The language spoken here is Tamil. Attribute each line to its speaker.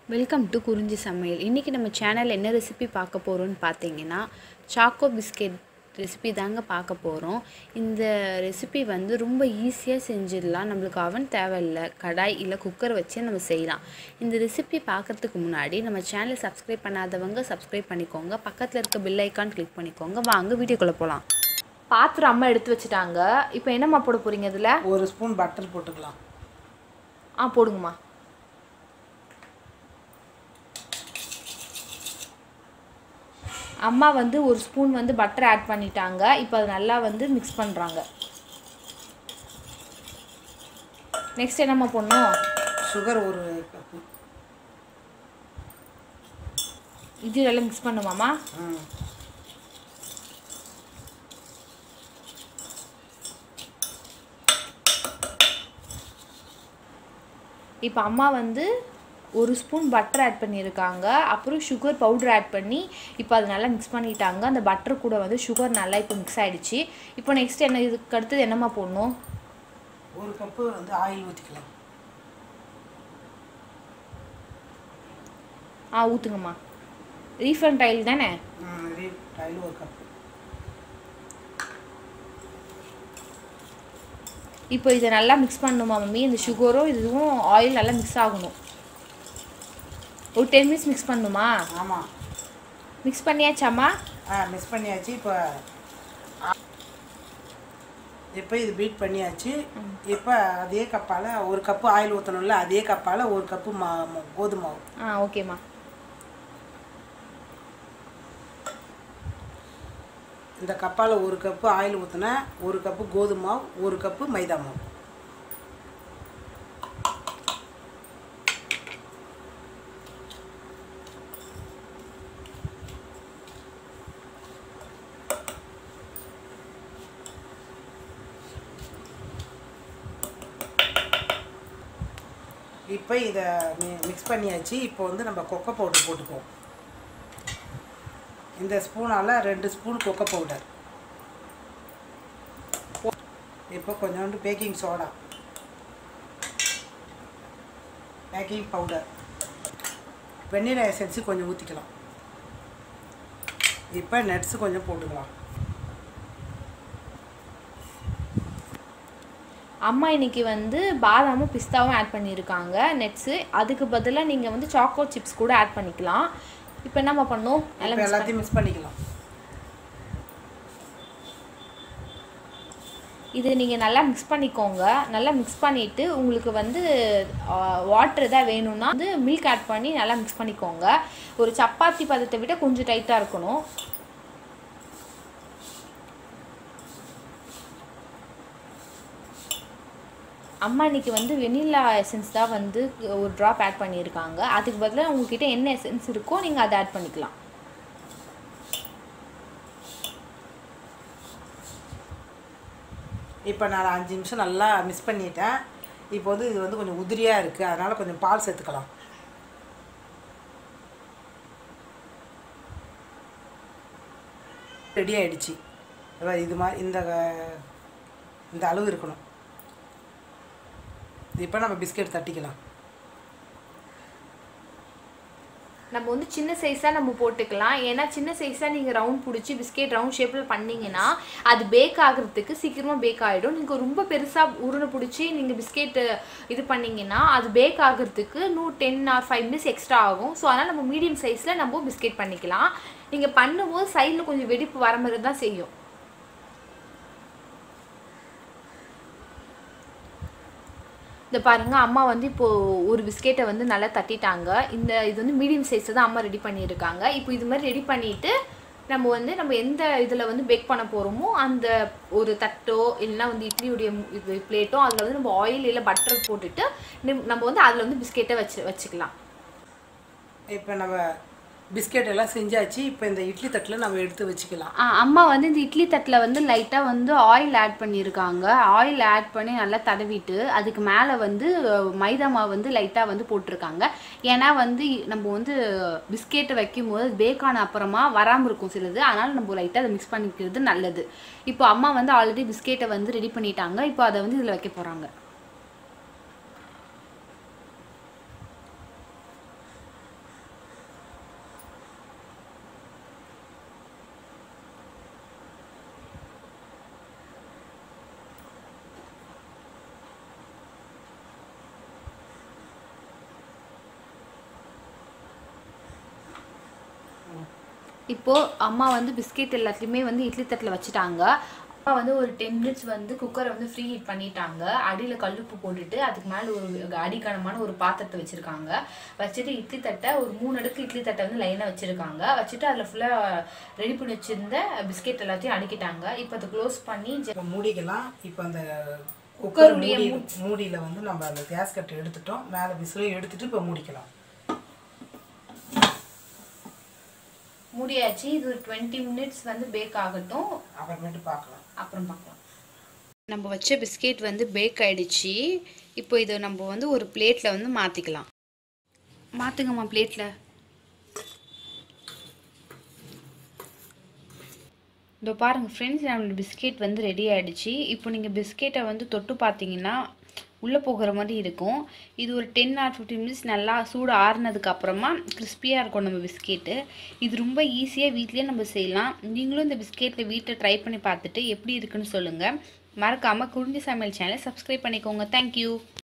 Speaker 1: வெல்கம் டு குறிஞ்சி சமையல் இன்றைக்கி நம்ம சேனலில் என்ன ரெசிபி பார்க்க போகிறோம்னு பார்த்தீங்கன்னா சாக்கோ பிஸ்கெட் ரெசிபி தாங்க பார்க்க போகிறோம் இந்த ரெசிபி வந்து ரொம்ப ஈஸியாக செஞ்சிடலாம் நம்மளுக்கு அவன் தேவையில்லை கடாய் இல்லை குக்கர் வச்சு நம்ம செய்யலாம் இந்த ரெசிபி பார்க்கறதுக்கு முன்னாடி நம்ம சேனலை சப்ஸ்கிரைப் பண்ணாதவங்க சப்ஸ்கிரைப் பண்ணிக்கோங்க பக்கத்தில் இருக்க பெல் ஐக்கான் கிளிக் பண்ணிக்கோங்க வாங்க வீடியோக்குள்ளே போகலாம்
Speaker 2: பாத்திரம் அம்மா எடுத்து வச்சுட்டாங்க இப்போ என்னம்மா போட போறீங்க இதில்
Speaker 3: ஒரு ஸ்பூன் பட்டர் போட்டுக்கலாம்
Speaker 2: ஆ போடுங்கம்மா அம்மா வந்து ஒரு ஸ்பூன் வந்து பட்டர் ஆட் பண்ணிட்டாங்க இப்போ அது நல்லா வந்து மிக்ஸ் பண்ணுறாங்க நெக்ஸ்ட் என்னம்மா போடணும்
Speaker 3: சுகர் ஒரு கப்பு
Speaker 2: இது நல்லா மிக்ஸ் பண்ணுமாம்மா
Speaker 3: ம்
Speaker 2: இப்போ அம்மா வந்து ஒரு ஸ்பூன் பட்டர் ஆட் பண்ணியிருக்காங்க அப்புறம் சுகர் பவுடர் ஆட் பண்ணி இப்போ அது நல்லா மிக்ஸ் பண்ணிட்டாங்க அந்த பட்டர் கூட வந்து சுகர் நல்லா இப்போ மிக்ஸ் ஆயிடுச்சு இப்போ நெக்ஸ்ட் என்ன இதுக்கு அடுத்தது என்னம்மா போடணும்
Speaker 3: ஒரு கப்பு வந்து ஆயில் ஊற்றிக்கலாம்
Speaker 2: ஆ ஊற்றுங்கம்மா ரீஃபண்ட் ஆயில் தானே
Speaker 3: ஆயில் ஒரு கப்பு
Speaker 2: இப்போ இதை நல்லா மிக்ஸ் பண்ணணுமா மம்மி இந்த சுகரும் இதுவும் ஆயில் நல்லா மிக்ஸ் ஆகணும் ஒரு டென் மினிட்ஸ் மிக்ஸ் பண்ணணுமா
Speaker 3: ஆமாம்
Speaker 2: மிக்ஸ் பண்ணியாச்சாம்மா
Speaker 3: ஆ மிக்ஸ் பண்ணியாச்சு இப்போ இப்போ இது பீட் பண்ணியாச்சு இப்போ அதே கப்பால் ஒரு கப்பு ஆயில் ஊற்றணும்ல அதே கப்பால் ஒரு கப்பு மா மா- கோதுமை மாவு
Speaker 2: ஆ ஓகேம்மா
Speaker 3: இந்த கப்பால் ஒரு கப்பு ஆயில் ஊற்றினா ஒரு கப்பு கோதுமை மாவு ஒரு கப்பு மைதா மாவு இப்போ இதை மிக்ஸ் பண்ணியாச்சு இப்போ வந்து நம்ம கொக்கோ பவுடர் போட்டுக்குவோம் இந்த ஸ்பூனால் ரெண்டு ஸ்பூன் கொக்கோ பவுடர் இப்போ கொஞ்சோண்டு baking soda baking powder vanilla essence கொஞ்சம் ஊற்றிக்கலாம் இப்போ நட்ஸு கொஞ்சம் போட்டுக்கலாம்
Speaker 2: அம்மா இன்னைக்கு வந்து பாதாமும் பிஸ்தாவும் ஆட் பண்ணியிருக்காங்க நெட்ஸு அதுக்கு பதிலாக நீங்கள் வந்து சாக்கோ சிப்ஸ் கூட ஆட் பண்ணிக்கலாம் இப்போ என்னம்மா பண்ணும் நல்லா
Speaker 3: இப்போ
Speaker 2: mix பண்ணி-
Speaker 3: எல்லாத்தையும் மிக்ஸ் பண்ணிக்கலாம்
Speaker 2: இது நீங்கள் நல்லா மிக்ஸ் பண்ணிக்கோங்க நல்லா மிக்ஸ் பண்ணிவிட்டு உங்களுக்கு வந்து வாட்டர் எதாவது வேணும்னா வந்து மில்க் ஆட் பண்ணி நல்லா மிக்ஸ் பண்ணிக்கோங்க ஒரு சப்பாத்தி பதத்தை விட கொஞ்சம் டைட்டாக இருக்கணும் அம்மா இன்னைக்கு வந்து வெனிலா எசன்ஸ் தான் வந்து ஒரு ட்ராப் ஆட் பண்ணியிருக்காங்க அதுக்கு பதிலாக உங்ககிட்ட என்ன எசன்ஸ் இருக்கோ நீங்கள் அதை ஆட் பண்ணிக்கலாம்
Speaker 3: இப்போ நான் அஞ்சு நிமிஷம் நல்லா மிக்ஸ் பண்ணிட்டேன் இப்போ வந்து இது வந்து கொஞ்சம் உதிரியாக இருக்குது அதனால் கொஞ்சம் பால் சேர்த்துக்கலாம் ரெடி ஆயிடுச்சு அதான் இது மாதிரி இந்த அஹ், இந்த அளவு இருக்கணும் இப்போ நம்ம பிஸ்கெட் தட்டிக்கலாம்
Speaker 2: நம்ம வந்து சின்ன சைஸாக நம்ம போட்டுக்கலாம் ஏன்னா சின்ன சைஸாக நீங்கள் ரவுண்ட் பிடிச்சி பிஸ்கெட் ரவுண்ட் ஷேப்பில் பண்ணீங்கன்னா அது பேக் ஆகுறதுக்கு சீக்கிரமாக பேக் ஆகிடும் நீங்கள் ரொம்ப பெருசாக உருண்டை பிடிச்சி நீங்கள் பிஸ்கெட்டு இது பண்ணீங்கன்னா அது பேக் ஆகுறதுக்கு இன்னும் ten or five minutes extra ஆகும் ஸோ அதனால் நம்ம மீடியம் சைஸில் நம்ம பிஸ்கெட் பண்ணிக்கலாம் நீங்கள் பண்ணும்போது சைடில் கொஞ்சம் வெடிப்பு வர மாதிரி தான் செய்யும் இந்த பாருங்க அம்மா வந்து இப்போ ஒரு பிஸ்கெட்டை வந்து நல்லா தட்டிட்டாங்க இந்த இது வந்து மீடியம் சைஸில் தான் அம்மா ரெடி பண்ணியிருக்காங்க இப்போ இது மாதிரி ரெடி பண்ணிட்டு நம்ம வந்து நம்ம எந்த இதில் வந்து பேக் பண்ண போகிறோமோ அந்த ஒரு தட்டோ இல்லைன்னா வந்து இட்லியுடைய மு- இது பிளேட்டோ அதில் வந்து நம்ம ஆயில் இல்லை பட்டர் போட்டுட்டு நிம்- நம்ம வந்து அதில் வந்து பிஸ்கெட்டை வச்சு வச்சுக்கலாம்
Speaker 3: இப்போ நம்ம பிஸ்கெட் எல்லாம் செஞ்சாச்சு இப்போ இந்த இட்லி தட்டில் நம்ம எடுத்து வச்சுக்கலாம்
Speaker 1: ஆ, அம்மா வந்து இந்த இட்லி தட்டில் வந்து லைட்டாக வந்து ஆயில் ஆட் பண்ணியிருக்காங்க ஆயில் ஆட் பண்ணி நல்லா தடவிட்டு அதுக்கு மேலே வந்து அஹ், மைதா மாவு வந்து லைட்டாக வந்து போட்டிருக்காங்க ஏன்னா வந்து இ- நம்ம வந்து பிஸ்கெட்டை வைக்கும் போது பேக் ஆன அப்புறமா வராமல் இருக்கும் சிலது அதனால் நம்ம லைட்டாக அதை மிக்ஸ் பண்ணிக்கிறது நல்லது இப்போ அம்மா வந்து ஆல்ரெடி பிஸ்கெட்டை வந்து ரெடி பண்ணிட்டாங்க இப்போ அதை வந்து இதில் வைக்க போகிறாங்க
Speaker 2: இப்போது அம்மா வந்து பிஸ்கெட் எல்லாத்தையுமே வந்து இட்லி தட்டில் வச்சுட்டாங்க அப்பா வந்து ஒரு டென் மினிட்ஸ் வந்து குக்கரை வந்து ஃப்ரீ ஹீட் பண்ணிட்டாங்க அடியில் கல்லுப்பு போட்டுட்டு அதுக்கு மேலே ஒரு அடிக்கனமான ஒரு பாத்திரத்தை வச்சுருக்காங்க வச்சுட்டு இட்லி தட்டை ஒரு மூணு அடுக்கு இட்லி தட்டை வந்து லைனாக வச்சுருக்காங்க வச்சுட்டு அதில் ஃபுல்லாக ரெடி பண்ணி வச்சுருந்த பிஸ்கெட் எல்லாத்தையும் அடுக்கிட்டாங்க இப்போ அதை க்ளோஸ் பண்ணி
Speaker 3: இப்போ மூடிக்கலாம் இப்போ அந்த குக்கர்
Speaker 2: குக்கருடைய
Speaker 3: மூடி மூடியில் வந்து நம்ம அந்த கேஸ் கட்டை எடுத்துட்டோம் மேலே விசிலும் எடுத்துட்டு இப்போ மூடிக்கலாம்
Speaker 2: மூடியாச்சு இது ஒரு டுவெண்ட்டி மினிட்ஸ் வந்து பேக் ஆகட்டும்
Speaker 3: அப்புறமேட்டு பார்க்கலாம்
Speaker 2: அப்புறம் பார்க்கலாம்
Speaker 1: நம்ம வச்ச பிஸ்கெட் வந்து பேக் ஆயிடுச்சு இப்போ இதை நம்ம வந்து ஒரு பிளேட்டில் வந்து மாற்றிக்கலாம் மாற்றுங்கம்மா பிளேட்டில் இதோ பாருங்கள் ஃப்ரெண்ட்ஸ் நம்மளோட பிஸ்கெட் வந்து ரெடி ஆயிடுச்சு இப்போ நீங்கள் பிஸ்கெட்டை வந்து தொட்டு பார்த்தீங்கன்னா உள்ளே போகிற மாதிரி இருக்கும் இது ஒரு டென் ஆர் ஃபிஃப்டீன் மினிட்ஸ் நல்லா சூடு ஆறுனதுக்கு அப்புறமா கிறிஸ்பியாக இருக்கும் நம்ம பிஸ்கெட்டு இது ரொம்ப ஈஸியாக வீட்லேயே நம்ம செய்யலாம் நீங்களும் இந்த பிஸ்கெட்டில் வீட்டில் ட்ரை பண்ணி பார்த்துட்டு எப்படி இருக்குன்னு சொல்லுங்கள் மறக்காமல் குறிஞ்சி சமையல் சேனலை சப்ஸ்கிரைப் பண்ணிக்கோங்க தேங்க்யூ